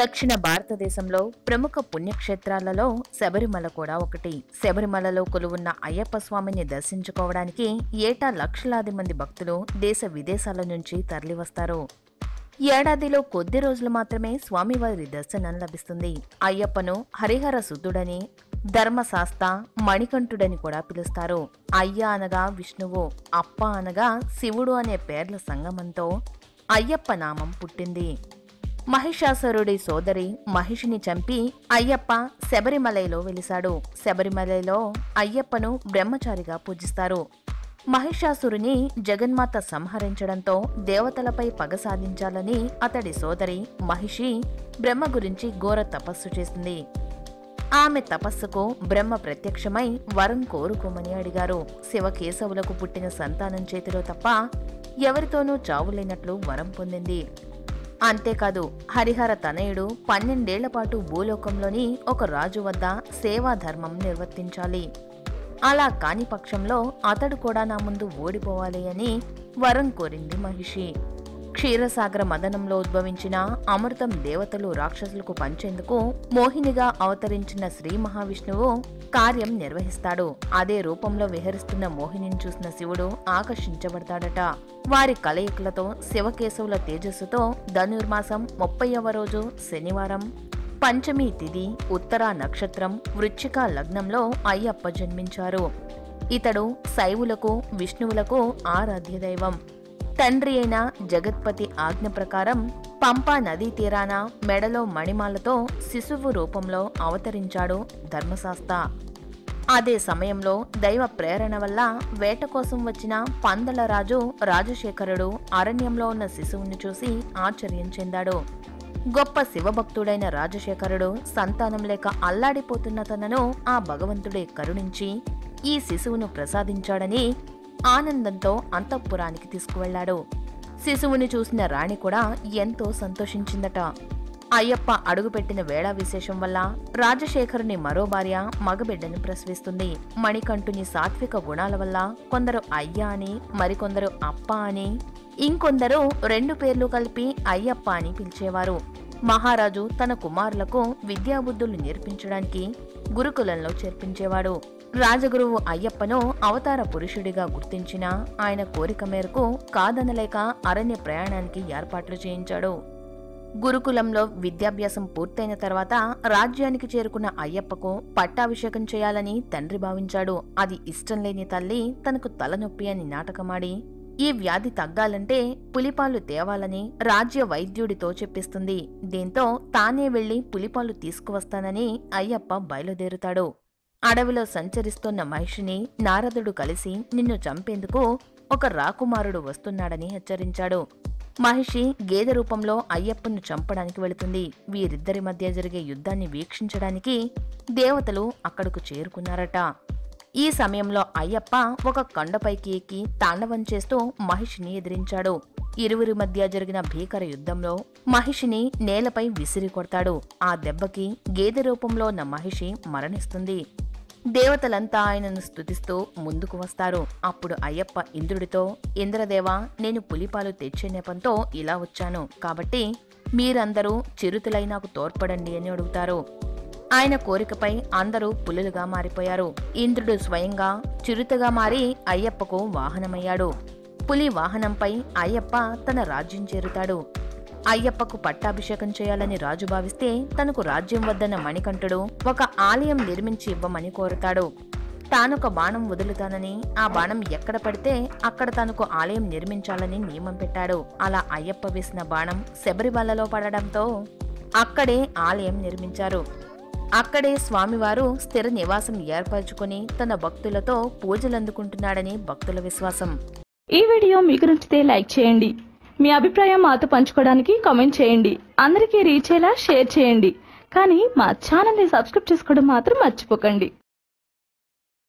దక్షిణ భారతదేశంలో ప్రముఖ పుణ్యక్షేత్రాలలో శబరిమల కూడా ఒకటి శబరిమలలో కొలువున్న అయ్యప్ప స్వామిని దర్శించుకోవడానికి ఏటా లక్షలాది మంది భక్తులు దేశ విదేశాల నుంచి తరలివస్తారు ఏడాదిలో కొద్ది రోజులు మాత్రమే స్వామివారి దర్శనం లభిస్తుంది అయ్యప్పను హరిహర శుద్ధుడని ధర్మశాస్త మణికంఠుడని కూడా పిలుస్తారు అయ్య అనగా విష్ణువు అప్ప అనగా శివుడు అనే పేర్ల సంగమంతో అయ్యప్ప నామం పుట్టింది మహిషాసురుడి సోదరి మహిషిని చంపి అయ్యప్ప శబరిమలలో వెలిశాడు శబరిమలలో అయ్యప్పను బ్రహ్మచారిగా పూజిస్తారు మహిషాసురుని జగన్మాత సంహరించడంతో దేవతలపై పగ సాధించాలని అతడి సోదరి మహిషి బ్రహ్మ గురించి ఘోర తపస్సు చేసింది ఆమె తపస్సుకు బ్రహ్మ ప్రత్యక్షమై వరం కోరుకోమని అడిగారు శివకేశవులకు పుట్టిన సంతానం చేతిలో తప్ప ఎవరితోనూ చావులేనట్లు వరం పొందింది అంతేకాదు హరిహర తనయుడు పన్నెండేళ్ల పాటు భూలోకంలోని ఒక రాజు వద్ద సేవా ధర్మం నిర్వర్తించాలి అలా కాని పక్షంలో అతడు కూడా నా ముందు ఓడిపోవాలి అని వరం కోరింది మహిషి క్షీరసాగర మదనంలో ఉద్భవించిన అమృతం దేవతలు రాక్షసులకు పంచేందుకు మోహినిగా అవతరించిన శ్రీ మహావిష్ణువు కార్యం నిర్వహిస్తాడు అదే రూపంలో విహరిస్తున్న మోహినిని చూసిన శివుడు ఆకర్షించబడతాడట వారి కలయికలతో శివకేశవుల తేజస్సుతో ధనుర్మాసం ముప్పైవ రోజు శనివారం పంచమి తిథి ఉత్తర నక్షత్రం వృచ్చిక లగ్నంలో అయ్యప్ప జన్మించారు ఇతడు శైవులకు విష్ణువులకు ఆరాధ్య దైవం తండ్రి అయిన జగత్పతి ఆజ్ఞ ప్రకారం పంపా నదీ తీరాన మెడలో మణిమాలతో శిశువు రూపంలో అవతరించాడు ధర్మశాస్త అదే సమయంలో దైవ ప్రేరణ వల్ల వేట కోసం వచ్చిన పందలరాజు రాజశేఖరుడు అరణ్యంలో ఉన్న శిశువుని చూసి ఆశ్చర్యం చెందాడు గొప్ప శివభక్తుడైన రాజశేఖరుడు సంతానం లేక అల్లాడిపోతున్న తనను ఆ భగవంతుడే కరుణించి ఈ శిశువును ప్రసాదించాడని ఆనందంతో అంతఃపురానికి తీసుకువెళ్లాడు శిశువుని చూసిన రాణి కూడా ఎంతో సంతోషించిందట అయ్యప్ప అడుగుపెట్టిన వేళ విశేషం వల్ల రాజశేఖరుని మరో భార్య మగబిడ్డను ప్రసవిస్తుంది మణికంఠుని సాత్విక గుణాల వల్ల కొందరు అయ్య అని మరికొందరు అప్ప అని ఇంకొందరు రెండు పేర్లు కలిపి అయ్యప్ప అని పిలిచేవారు మహారాజు తన కుమారులకు విద్యాబుద్ధులు నేర్పించడానికి గురుకులంలో చేర్పించేవాడు రాజగురువు అయ్యప్పను అవతార పురుషుడిగా గుర్తించిన ఆయన కోరిక మేరకు కాదనలేక అరణ్య ప్రయాణానికి ఏర్పాట్లు చేయించాడు గురుకులంలో విద్యాభ్యాసం పూర్తయిన తర్వాత రాజ్యానికి చేరుకున్న అయ్యప్పకు పట్టాభిషేకం చేయాలని తండ్రి భావించాడు అది ఇష్టం లేని తల్లి తనకు తలనొప్పి అని నాటకమాడి ఈ వ్యాధి తగ్గాలంటే పులిపాలు తేవాలని రాజ్య వైద్యుడితో చెప్పిస్తుంది దీంతో తానే వెళ్లి పులిపాలు తీసుకువస్తానని అయ్యప్ప బయలుదేరుతాడు అడవిలో సంచరిస్తున్న మహిషిని నారదుడు కలిసి నిన్ను చంపేందుకు ఒక రాకుమారుడు వస్తున్నాడని హెచ్చరించాడు మహిషి గేదె రూపంలో అయ్యప్పను చంపడానికి వెళుతుంది వీరిద్దరి మధ్య జరిగే యుద్ధాన్ని వీక్షించడానికి దేవతలు అక్కడకు చేరుకున్నారట ఈ సమయంలో అయ్యప్ప ఒక కొండపైకి ఎక్కి తాండవం చేస్తూ మహిషిని ఎదిరించాడు ఇరువురి మధ్య జరిగిన భీకర యుద్ధంలో మహిషిని నేలపై విసిరి కొడతాడు ఆ దెబ్బకి గేదె రూపంలో ఉన్న మహిషి మరణిస్తుంది దేవతలంతా ఆయనను స్తుతిస్తూ ముందుకు వస్తారు అప్పుడు అయ్యప్ప ఇంద్రుడితో ఇంద్రదేవా నేను పులిపాలు తెచ్చే నెపంతో ఇలా వచ్చాను కాబట్టి మీరందరూ చిరుతులై నాకు తోడ్పడండి అని అడుగుతారు ఆయన కోరికపై అందరూ పులులుగా మారిపోయారు ఇంద్రుడు స్వయంగా చిరుతగా మారి అయ్యప్పకు వాహనమయ్యాడు పులి వాహనంపై అయ్యప్ప తన రాజ్యం చేరుతాడు అయ్యప్పకు పట్టాభిషేకం చేయాలని రాజు భావిస్తే తనకు రాజ్యం వద్దన్న మణికంఠుడు ఒక ఆలయం నిర్మించి ఇవ్వమని కోరుతాడు తానొక బాణం వదులుతానని ఆ బాణం ఎక్కడ పడితే అక్కడ తనకు ఆలయం నిర్మించాలని నియమం పెట్టాడు అలా అయ్యప్ప వేసిన బాణం శబరిమలలో పడడంతో అక్కడే ఆలయం నిర్మించారు అక్కడే స్వామివారు స్థిర నివాసం ఏర్పరచుకుని తన భక్తులతో పూజలందుకుంటున్నాడని భక్తుల విశ్వాసం ఈ వీడియో మీకు నచ్చితే లైక్ చేయండి మీ అభిప్రాయం మాతో పంచుకోవడానికి కామెంట్ చేయండి అందరికీ రీచ్ అయ్యేలా షేర్ చేయండి కానీ మా ఛానల్ని సబ్స్క్రైబ్ చేసుకోవడం మాత్రం మర్చిపోకండి